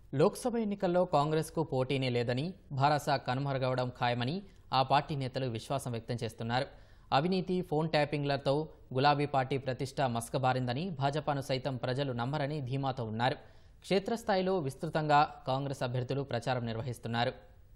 లోక్సభ ఎన్నికల్లో కాంగ్రెస్కు పోటీనే లేదని భారసా కనుమరుగవడం ఖాయమని ఆ పార్టీ నేతలు విశ్వాసం వ్యక్తం చేస్తున్నారు అవినీతి ఫోన్ ట్యాపింగ్లతో గులాబీ పార్టీ ప్రతిష్ట మస్కబారిందని భాజపాను సైతం ప్రజలు నమ్మరని ధీమాతో ఉన్నారు క్షేత్రస్థాయిలో విస్తృతంగా కాంగ్రెస్ అభ్యర్థులు ప్రచారం నిర్వహిస్తున్నారు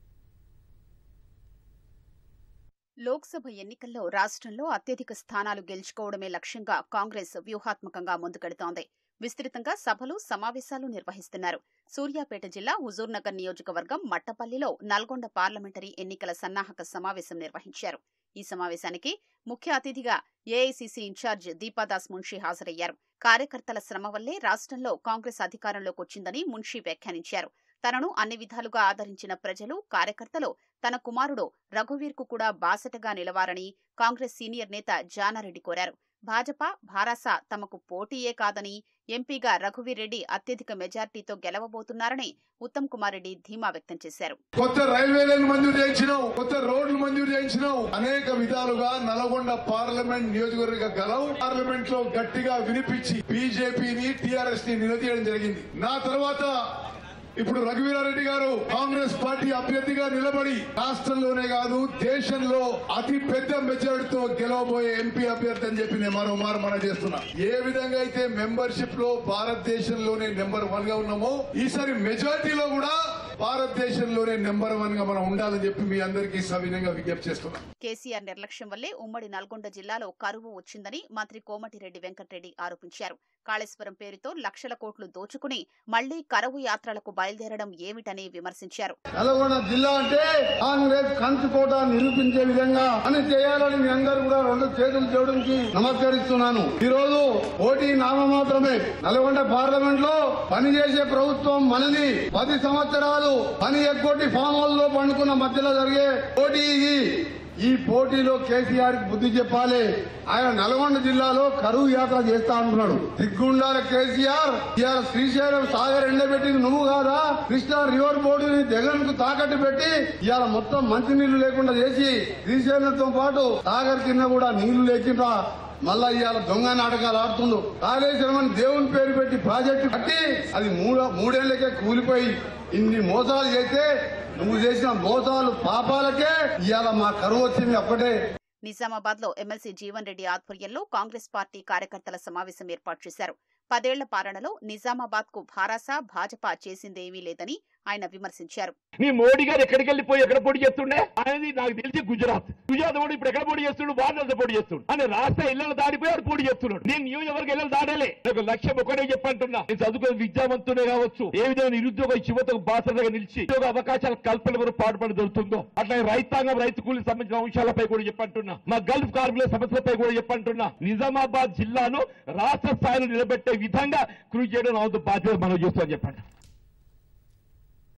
లోక్సభ ఎన్నికల్లో రాష్ట్రంలో అత్యధిక స్థానాలు గెలుచుకోవడమే లక్ష్యంగా కాంగ్రెస్ వ్యూహాత్మకంగా ముందుకెడుతోంది విస్తృతంగా సభలు సమావేశాలు నిర్వహిస్తున్నారు సూర్యాపేట జిల్లా హుజూర్నగర్ నియోజకవర్గం మట్టపల్లిలో నల్గొండ పార్లమెంటరీ ఎన్నికల సన్నాహక సమావేశం నిర్వహించారు ఈ సమావేశానికి ముఖ్య అతిథిగా ఏఐసీసీ ఇన్ఛార్జ్ దీపాదాస్ మున్షి హాజరయ్యారు కార్యకర్తల శ్రమ వల్లే రాష్ట్రంలో కాంగ్రెస్ అధికారంలోకి వచ్చిందని మున్షి వ్యాఖ్యానించారు తనను అన్ని విధాలుగా ఆదరించిన ప్రజలు కార్యకర్తలు తన కుమారుడు రఘువీర్కు కూడా బాసటగా నిలవారని కాంగ్రెస్ సీనియర్ నేత జానారెడ్డి కోరారు భాజపా భారాస తమకు పోటీయే కాదని ఎంపీగా రఘువీర్ రెడ్డి అత్యధిక మెజార్టీతో గెలవబోతున్నారని ఉత్తమ్ కుమార్ రెడ్డి ధీమా వ్యక్తం చేశారు కొత్త రైల్వేలను మంజూరు చేయించినావు కొత్త రోడ్లు మంజూరు చేయించినావు అనేక విధాలుగా నల్గొండ పార్లమెంట్ నియోజకవర్గ గలవు పార్లమెంట్ లో గట్టిగా వినిపించి బీజేపీని టీఆర్ఎస్ ని నిలదీయడం జరిగింది నా తర్వాత ఇప్పుడు రఘువీరారెడ్డి గారు కాంగ్రెస్ పార్టీ అభ్యర్థిగా నిలబడి రాష్ట్రంలోనే కాదు దేశంలో అతి పెద్ద మెజారిటీతో గెలవబోయే ఎంపీ అభ్యర్థి అని చెప్పి నేను మరో మారు మనం చేస్తున్నా ఏ విధంగా అయితే మెంబర్షిప్ లో భారతదేశంలోనే నెంబర్ వన్ గా ఉన్నామో ఈసారి మెజారిటీలో కూడా భారతదేశంలోనే నెంబర్ వన్ గా మనం ఉండాలని చెప్పి మీ అందరికీ సవినంగా విజ్ఞప్తి చేస్తున్నా కేసీఆర్ నిర్లక్ష్యం వల్లే ఉమ్మడి నల్గొండ జిల్లాలో కరువు వచ్చిందని మంత్రి కోమటిరెడ్డి వెంకటరెడ్డి ఆరోపించారు కాళేశ్వరం పేరుతో లక్షల కోట్లు దోచుకుని మళ్లీ కరువు యాత్రలకు బయలుదేరడం ఏమిటని విమర్శించారు నల్గొండ జిల్లా అంటే కాంగ్రెస్ కంచుకోట నిరూపించే విధంగా అని చేయాలని మీ అందరూ కూడా రెండు చేతులు చేయడానికి నమస్కరిస్తున్నాను ఈ రోజు పోటీ నామ మాత్రమే నల్గొండ పార్లమెంట్ లో పనిచేసే ప్రభుత్వం మనది పది సంవత్సరాలు పని ఎగ్గొట్టి ఫామ్ హౌస్ లో పండుకున్న మధ్యలో జరిగే పోటీ ఇది ఈ పోటీలో కేసీఆర్ కి బుద్ధి చెప్పాలి ఆయన నల్గొండ జిల్లాలో కరువు యాత్ర చేస్తా అంటున్నాడు దిగ్గుండాల కేసీఆర్ ఇవాళ శ్రీశైలం సాగర్ ఎండబెట్టింది నువ్వు కాదా కృష్ణా రివర్ బోర్డుని జగన్ కు తాకట్టు పెట్టి ఇవాళ మొత్తం మంచి నీళ్లు లేకుండా చేసి శ్రీశైలంతో పాటు సాగర్ కింద కూడా నీళ్లు లేకుండా మళ్ళా ఇవాళ దొంగ నాటకాలు ఆడుతుండు కాళేశ్వరం అని దేవుని పేరు పెట్టి ప్రాజెక్టు కట్టి అది మూడ మూడేళ్లకే కూలిపోయి ఇన్ని మోసాలు చేస్తే నువ్వు చేసిన మోసాలు పాపాలకే ఇవాళ మా కరువు వచ్చింది అప్పటే నిజామాబాద్ లో ఎమ్మెల్సీ జీవన్ రెడ్డి ఆధ్వర్యంలో కాంగ్రెస్ పార్టీ కార్యకర్తల సమావేశం ఏర్పాటు చేశారు పదేళ్ల పాలనలో నిజామాబాద్ కు భారాస భాజపా చేసిందేమీ లేదని ఆయన విమర్శించారు నీ మోడీ గారు ఎక్కడికి వెళ్ళిపోయి ఎక్కడ పోటీ చేస్తుండే అనేది నాకు తెలిసి గుజరాత్ గుజరాత్ కూడా ఇప్పుడు ఎక్కడ పోటీ చేస్తున్నాడు వారణాసి పోటీ చేస్తున్నాడు అని రాష్ట్ర ఇళ్లను దాడిపోయి ఆడు పోటీ చేస్తున్నాడు నేను నియోజకవర్గం ఇళ్లను దాడలే నాకు లక్ష్యం ఒకటే చెప్పంటున్నా నేను చదువుకున్న విద్యావంతుడే కావచ్చు ఏ విధంగా నిరుద్యోగ యువతకు బాసటగా నిలిచి ఉద్యోగ అవకాశాల కల్పన కొరకు పాటుపడి దొరుకుతుందో అట్లాగే రైతాంగం రైతు కూలికి సంబంధించిన అంశాలపై కూడా చెప్పంటున్నా మా గల్ఫ్ కార్మికుల సమస్యలపై కూడా చెప్పంటున్నా నిజామాబాద్ జిల్లాను రాష్ట్ర స్థాయిలో నిలబెట్టే విధంగా కృషి చేయడం నా వంతు బాధ్యత మనం చేస్తామని చెప్పండి